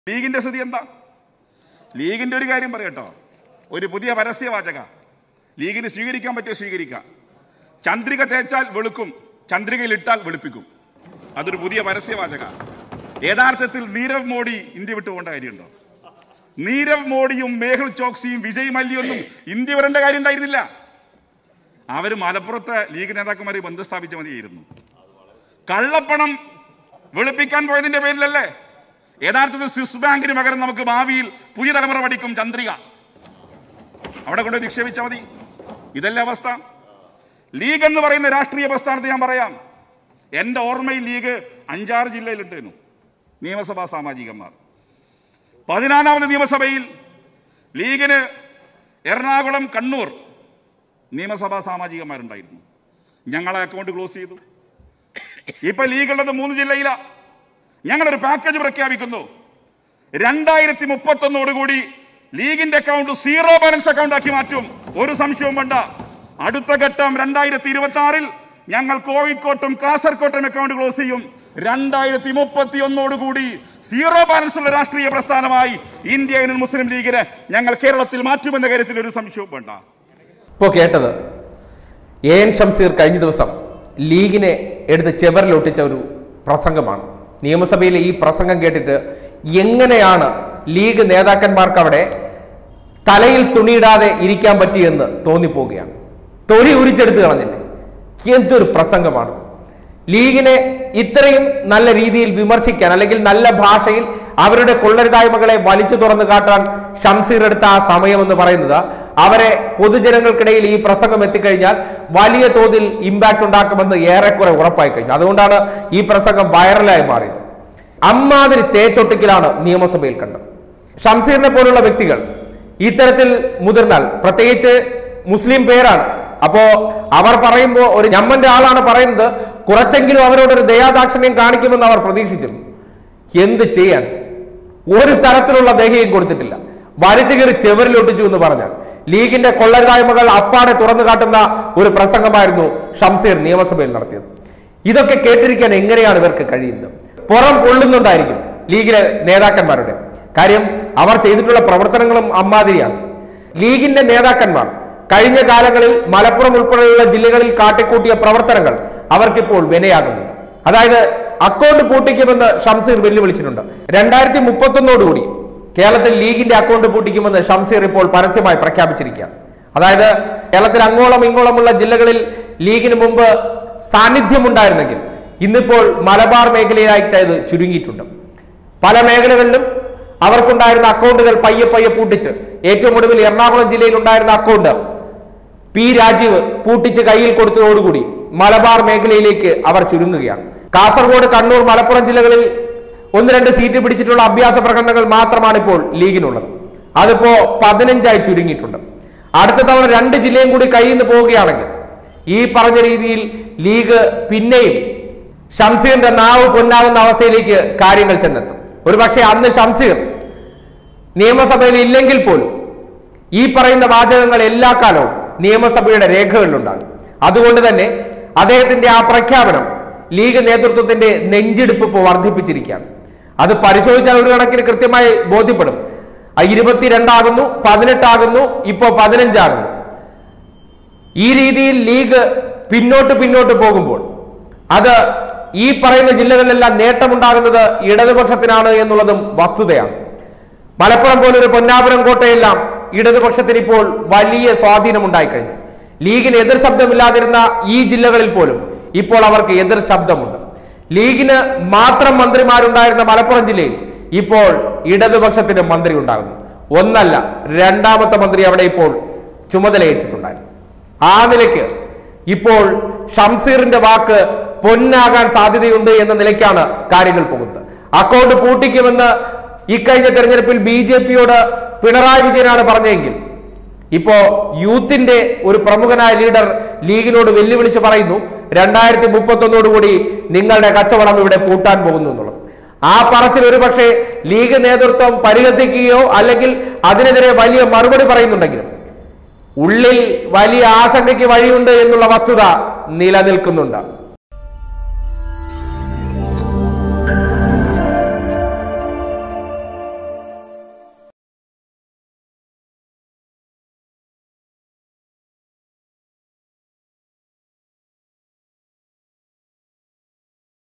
ലീഗിന്റെ സ്ഥിതി എന്താ ലീഗിന്റെ ഒരു കാര്യം പറയട്ടോ ഒരു പുതിയ പരസ്യവാചക ലീഗിന് സ്വീകരിക്കാൻ പറ്റിയ സ്വീകരിക്കാം ചന്ദ്രിക തേച്ചാൽ വെളുക്കും ചന്ദ്രികയിൽ ഇട്ടാൽ വെളുപ്പിക്കും അതൊരു പുതിയ പരസ്യവാചക യഥാർത്ഥത്തിൽ നീരവ് മോഡി ഇന്ത്യ വിട്ടു പോകേണ്ട കാര്യമുണ്ടോ നീരവ് മോഡിയും മേഹുൽ ചോക്സിയും വിജയ് മല്യൊന്നും ഇന്ത്യ വരേണ്ട കാര്യം ഉണ്ടായിരുന്നില്ല അവർ മലപ്പുറത്തെ ലീഗ് നേതാക്കന്മാരെ ബന്ധം സ്ഥാപിച്ച മതിയായിരുന്നു കള്ളപ്പണം വെളുപ്പിക്കാൻ പോയതിന്റെ പേരിലല്ലേ യഥാർത്ഥത്തിൽ സ്വിസ് ബാങ്കിന് പകരം നമുക്ക് ഭാവിയിൽ പുതിയ തലമുറ പഠിക്കും ചന്ദ്രിക അവിടെ കൊണ്ട് നിക്ഷേപിച്ചാൽ മതി ഇതല്ലേ അവസ്ഥ ലീഗ് എന്ന് പറയുന്ന രാഷ്ട്രീയ പ്രസ്ഥാനത്ത് ഞാൻ പറയാം എൻ്റെ ഓർമ്മയിൽ ലീഗ് അഞ്ചാറ് ജില്ലയിലുണ്ടായിരുന്നു നിയമസഭാ സാമാജികന്മാർ പതിനാലാമത് നിയമസഭയിൽ ലീഗിന് എറണാകുളം കണ്ണൂർ നിയമസഭാ സാമാജികന്മാരുണ്ടായിരുന്നു ഞങ്ങളെ അക്കൗണ്ട് ക്ലോസ് ചെയ്തു ഇപ്പൊ ലീഗുള്ളത് മൂന്ന് ജില്ലയിലാ ഞങ്ങളൊരു പാക്കേജ് പ്രഖ്യാപിക്കുന്നു രണ്ടായിരത്തി മുപ്പത്തൊന്നോടുകൂടി ലീഗിന്റെ അക്കൗണ്ട് സീറോ ബാലൻസ് അക്കൗണ്ട് ആക്കി മാറ്റും ഒരു സംശയവും വേണ്ട അടുത്ത ഘട്ടം രണ്ടായിരത്തി ഇരുപത്തി ആറിൽ ഞങ്ങൾ കോഴിക്കോട്ടും കാസർകോട്ടും അക്കൗണ്ട് ക്ലോസ് ചെയ്യും രണ്ടായിരത്തി മുപ്പത്തി ഒന്നോടുകൂടി സീറോ ബാലൻസ് ഉള്ള രാഷ്ട്രീയ പ്രസ്ഥാനമായി ഇന്ത്യ യൂണിയൻ മുസ്ലിം ലീഗിനെ ഞങ്ങൾ കേരളത്തിൽ മാറ്റുമെന്ന കാര്യത്തിൽ ഒരു സംശയവും വേണ്ട ഇപ്പോൾ കേട്ടത് എ എൻ ഷംസീർ കഴിഞ്ഞ ദിവസം ലീഗിനെ എടുത്ത് ചെവറിലൊട്ടിച്ച ഒരു പ്രസംഗമാണ് നിയമസഭയിലെ ഈ പ്രസംഗം കേട്ടിട്ട് എങ്ങനെയാണ് ലീഗ് നേതാക്കന്മാർക്ക് അവിടെ തലയിൽ തുണിയിടാതെ ഇരിക്കാൻ പറ്റിയെന്ന് തോന്നിപ്പോവുകയാണ് തൊലി ഉരിച്ചെടുത്ത് കളഞ്ഞില്ലേ എന്തൊരു പ്രസംഗമാണ് ലീഗിനെ ഇത്രയും നല്ല രീതിയിൽ വിമർശിക്കാൻ അല്ലെങ്കിൽ നല്ല ഭാഷയിൽ അവരുടെ കൊള്ളരുതായ്മകളെ വലിച്ചു തുറന്നു കാട്ടാൻ ഷംസീർ എടുത്ത ആ സമയം എന്ന് പറയുന്നത് അവരെ പൊതുജനങ്ങൾക്കിടയിൽ ഈ പ്രസംഗം എത്തിക്കഴിഞ്ഞാൽ വലിയ തോതിൽ ഇമ്പാക്ട് ഉണ്ടാക്കുമെന്ന് ഏറെക്കുറെ ഉറപ്പായി കഴിഞ്ഞു അതുകൊണ്ടാണ് ഈ പ്രസംഗം വൈറലായി മാറിയത് അമ്മാതിരി തേച്ചൊട്ടിക്കലാണ് നിയമസഭയിൽ കണ്ടത് ഷംസീറിനെ പോലുള്ള വ്യക്തികൾ ഇത്തരത്തിൽ മുതിർന്നാൽ പ്രത്യേകിച്ച് മുസ്ലിം പേരാണ് അപ്പോ അവർ പറയുമ്പോൾ ഒരു ഞമ്മന്റെ ആളാണ് പറയുന്നത് കുറച്ചെങ്കിലും അവരോടൊരു ദയാദാക്ഷിണ്യം കാണിക്കുമെന്ന് അവർ പ്രതീക്ഷിച്ചിരുന്നു എന്ത് ചെയ്യാൻ ഒരു തരത്തിലുള്ള ദഹയും കൊടുത്തിട്ടില്ല വലിച്ചു കയറി ചെവരിലൊട്ടിച്ചു എന്ന് പറഞ്ഞാൽ ലീഗിന്റെ കൊള്ളരുതായ്മകൾ അപ്പാടെ തുറന്നു കാട്ടുന്ന ഒരു പ്രസംഗമായിരുന്നു ഷംസീർ നിയമസഭയിൽ നടത്തിയത് ഇതൊക്കെ കേട്ടിരിക്കാൻ എങ്ങനെയാണ് ഇവർക്ക് കഴിയുന്നത് പുറം പൊള്ളുന്നുണ്ടായിരിക്കും ലീഗിലെ നേതാക്കന്മാരുടെ കാര്യം അവർ ചെയ്തിട്ടുള്ള പ്രവർത്തനങ്ങളും അമ്മാതിരിയാണ് ലീഗിന്റെ നേതാക്കന്മാർ കഴിഞ്ഞ കാലങ്ങളിൽ മലപ്പുറം ഉൾപ്പെടെയുള്ള ജില്ലകളിൽ കാട്ടിക്കൂട്ടിയ പ്രവർത്തനങ്ങൾ അവർക്കിപ്പോൾ വിനയാകുന്നു അതായത് അക്കൗണ്ട് പൂട്ടിക്കുമെന്ന് ഷംസീർ വെല്ലുവിളിച്ചിട്ടുണ്ട് രണ്ടായിരത്തി മുപ്പത്തൊന്നോടുകൂടി കേരളത്തിൽ ലീഗിന്റെ അക്കൗണ്ട് പൂട്ടിക്കുമെന്ന് ഷംസീർ ഇപ്പോൾ പരസ്യമായി പ്രഖ്യാപിച്ചിരിക്കുകയാണ് അതായത് കേരളത്തിൽ അങ്ങോളം ഇങ്ങോളമുള്ള ജില്ലകളിൽ ലീഗിന് മുമ്പ് സാന്നിധ്യമുണ്ടായിരുന്നെങ്കിൽ ഇന്നിപ്പോൾ മലബാർ മേഖലയിലായിട്ട് അത് ചുരുങ്ങിയിട്ടുണ്ട് പല മേഖലകളിലും അവർക്കുണ്ടായിരുന്ന അക്കൗണ്ടുകൾ പയ്യെ പയ്യെ പൂട്ടിച്ച് ഏറ്റവും ഒടുവിൽ എറണാകുളം ജില്ലയിൽ ഉണ്ടായിരുന്ന അക്കൗണ്ട് പി രാജീവ് പൂട്ടിച്ച് കയ്യിൽ കൊടുത്തതോടുകൂടി മലബാർ മേഖലയിലേക്ക് അവർ ചുരുങ്ങുകയാണ് കാസർഗോഡ് കണ്ണൂർ മലപ്പുറം ജില്ലകളിൽ ഒന്ന് രണ്ട് സീറ്റ് പിടിച്ചിട്ടുള്ള അഭ്യാസ പ്രകടനങ്ങൾ മാത്രമാണ് ഇപ്പോൾ ലീഗിനുള്ളത് അതിപ്പോ പതിനഞ്ചായി ചുരുങ്ങിയിട്ടുണ്ട് അടുത്ത തവണ രണ്ട് ജില്ലയും കൂടി കയ്യിൽ നിന്ന് പോവുകയാണെങ്കിൽ ഈ പറഞ്ഞ രീതിയിൽ ലീഗ് പിന്നെയും ഷംസീറിന്റെ നാവ് പൊന്നാകുന്ന അവസ്ഥയിലേക്ക് കാര്യങ്ങൾ ചെന്നെത്തും ഒരുപക്ഷെ അന്ന് ഷംസീർ നിയമസഭയിൽ ഇല്ലെങ്കിൽ പോലും ഈ പറയുന്ന വാചകങ്ങൾ എല്ലാ കാലവും നിയമസഭയുടെ രേഖകളിലുണ്ടാകും അതുകൊണ്ട് തന്നെ അദ്ദേഹത്തിന്റെ ആ പ്രഖ്യാപനം ലീഗ് നേതൃത്വത്തിന്റെ നെഞ്ചിടിപ്പ് ഇപ്പോൾ വർദ്ധിപ്പിച്ചിരിക്കുകയാണ് അത് പരിശോധിച്ചാൽ ഒരു കണക്കിന് കൃത്യമായി ബോധ്യപ്പെടും ആ ഇരുപത്തിരണ്ടാകുന്നു പതിനെട്ടാകുന്നു ഇപ്പോ പതിനഞ്ചാകുന്നു ഈ രീതിയിൽ ലീഗ് പിന്നോട്ട് പിന്നോട്ട് പോകുമ്പോൾ അത് ഈ പറയുന്ന ജില്ലകളിലെല്ലാം നേട്ടമുണ്ടാകുന്നത് ഇടതുപക്ഷത്തിനാണ് എന്നുള്ളതും വസ്തുതയാണ് മലപ്പുറം പോലൊരു പൊന്നാപുരം കോട്ടയെല്ലാം ഇടതുപക്ഷത്തിന് ഇപ്പോൾ വലിയ സ്വാധീനമുണ്ടായി കഴിഞ്ഞു ലീഗിന് എതിർ ശബ്ദമില്ലാതിരുന്ന ഈ ജില്ലകളിൽ പോലും ഇപ്പോൾ അവർക്ക് എതിർ ശബ്ദമുണ്ട് ലീഗിന് മാത്രം മന്ത്രിമാരുണ്ടായിരുന്ന മലപ്പുറം ജില്ലയിൽ ഇപ്പോൾ ഇടതുപക്ഷത്തിന് മന്ത്രി ഉണ്ടാകുന്നു ഒന്നല്ല രണ്ടാമത്തെ മന്ത്രി അവിടെ ഇപ്പോൾ ചുമതലയേറ്റിട്ടുണ്ടായിരുന്നു ആ നിലയ്ക്ക് ഇപ്പോൾ ഷംസീറിന്റെ വാക്ക് പൊന്നാകാൻ സാധ്യതയുണ്ട് എന്ന നിലയ്ക്കാണ് കാര്യങ്ങൾ പോകുന്നത് അക്കൗണ്ട് പൂട്ടിക്കുമെന്ന് ഇക്കഴിഞ്ഞ തെരഞ്ഞെടുപ്പിൽ ബി ജെ പിയോട് പിണറായി വിജയനാണ് പറഞ്ഞതെങ്കിൽ ഇപ്പോ യൂത്തിന്റെ ഒരു പ്രമുഖനായ ലീഡർ ലീഗിനോട് വെല്ലുവിളിച്ച് പറയുന്നു രണ്ടായിരത്തി മുപ്പത്തൊന്നോടുകൂടി നിങ്ങളുടെ കച്ചവടം ഇവിടെ പൂട്ടാൻ പോകുന്നു എന്നുള്ളത് ആ പറച്ചിൽ ഒരുപക്ഷെ ലീഗ് നേതൃത്വം പരിഹസിക്കുകയോ അല്ലെങ്കിൽ അതിനെതിരെ വലിയ മറുപടി പറയുന്നുണ്ടെങ്കിലും ഉള്ളിൽ വലിയ ആശങ്കയ്ക്ക് വഴിയുണ്ട് എന്നുള്ള വസ്തുത നിലനിൽക്കുന്നുണ്ട്